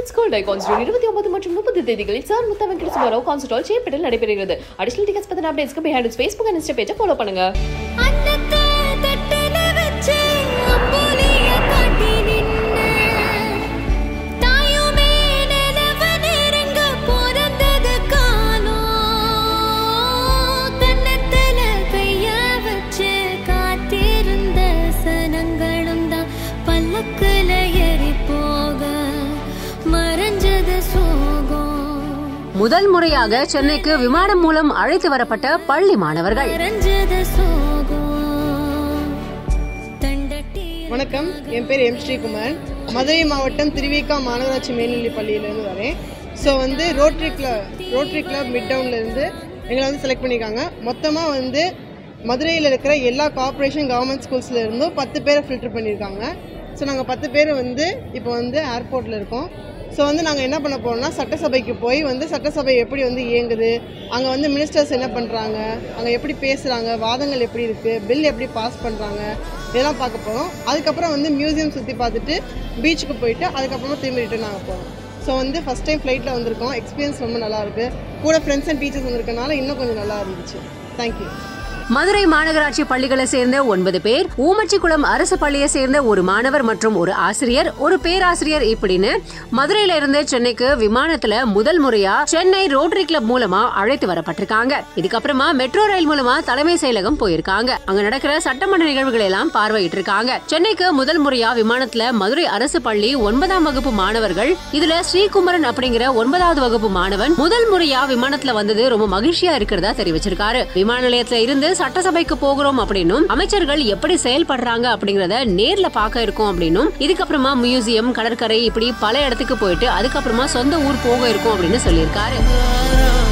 Excellence gold icons June இருபத்தி ஒன்பது மற்றும் முப்பது தேதிகளில் sir Mutha Venkata Subbarao concert hall சேப்பட்டில் நடைபெறுகிறது அடிஷனல் டிக்கெட்ஸ் பத்தின அப்டேட்ஸ்க்கு பிஹைண்ட் ஃபேஸ்புக் அண்ட் இன்ஸ்டா பேஜை ஃபாலோ பண்ணுங்க அன்னத்தை தட்டுல வச்சு அம்புலிய காட்டி நின்னு. தாயுமே நிலவு நெருங்க பிறந்தது காலம். கன்னத்துல கைய வச்சு காத்திருந்த சனங்களும் தான் பல்லக்குல ஏறி போக மறைஞ்சது சோகம் முதல் முறையாக சென்னைக்கு விமானம் மூலம் அழைத்து வரப்பட்ட பள்ளி மாணவர்கள் மறைஞ்சது சோகம் தண்டட்டி வணக்கம் என் பேர் எம் ஸ்ரீகுமார் மதுரை மாவட்டம் திருவிக்கா மாநகராட்சி மேல்நிலைப் பள்ளியிலேருந்து வரேன் ஸோ வந்து Rotary club Rotary club mid டவுன்லேருந்து எங்களை வந்து செலக்ட் பண்ணியிருக்காங்க மொத்தமாக வந்து மதுரையில் இருக்கிற எல்லா கார்ப்பரேஷன் கவர்மெண்ட் ஸ்கூல்ஸில் இருந்தும் பத்து பேரை ஃபில்டர் பண்ணியிருக்காங்க ஸோ நாங்கள் பத்து பேர் வந்து இப்போ வந்து ஏர்போர்ட்டில் இருக்கோம் ஸோ வந்து நாங்கள் என்ன பண்ண போறோம்னா சட்டசபைக்கு போய் வந்து சட்டசபை எப்படி வந்து இயங்குது அங்கே வந்து மினிஸ்டர்ஸ் என்ன பண்ணுறாங்க அங்கே எப்படி பேசுகிறாங்க வாதங்கள் எப்படி இருக்குது பில் எப்படி பாஸ் பண்ணுறாங்க இதெல்லாம் பார்க்க போகிறோம் அதுக்கப்புறம் வந்து மியூசியம் சுற்றி பார்த்துட்டு பீச்சுக்கு போயிட்டு அதுக்கப்புறமா திரும்பி ரிட்டர்ன் ஆக போகிறோம் ஸோ வந்து ஃபஸ்ட் டைம் ஃப்ளைட்டில் வந்திருக்கோம் எக்ஸ்பீரியன்ஸ் ரொம்ப நல்லா இருக்கு கூட ஃப்ரெண்ட்ஸ் அண்ட் டீச்சர்ஸ் வந்திருக்கனால இன்னும் கொஞ்சம் நல்லா இருந்துச்சு தேங்க்யூ மதுரை மாநகராட்சி பள்ளிகளை சேர்ந்த ஒன்பது பேர் ஊமச்சிக்குளம் அரசு பள்ளியை சேர்ந்த ஒரு மாணவர் மற்றும் ஒரு ஆசிரியர் ஒரு பேராசிரியர் இப்படின்னு மதுரையில இருந்து சென்னைக்கு விமானத்துல முதல் முறையா சென்னை ரோட்டரி கிளப் மூலமா அழைத்து வரப்பட்டிருக்காங்க இதுக்கப்புறமா மெட்ரோ ரயில் மூலமா தலைமை செயலகம் போயிருக்காங்க அங்க நடக்கிற சட்டமன்ற நிகழ்வுகளை எல்லாம் பார்வையிட்டு இருக்காங்க சென்னைக்கு முதல் முறையா விமானத்துல மதுரை அரசு பள்ளி ஒன்பதாம் வகுப்பு மாணவர்கள் இதுல ஸ்ரீகுமரன் அப்படிங்கிற ஒன்பதாவது வகுப்பு மாணவன் முதல் முறையா விமானத்துல வந்தது ரொம்ப மகிழ்ச்சியா இருக்கிறதா தெரிவிச்சிருக்காரு விமான நிலையத்துல இருந்து சட்டசபைக்கு போகிறோம் அப்படின்னும் அமைச்சர்கள் எப்படி செயல்படுறாங்க அப்படிங்கறத நேர்ல பார்க்க இருக்கோம் அப்படின்னும் இதுக்கப்புறமா மியூசியம் கடற்கரை இப்படி பல இடத்துக்கு போயிட்டு அதுக்கப்புறமா சொந்த ஊர் போக இருக்கும் அப்படின்னு சொல்லியிருக்காரு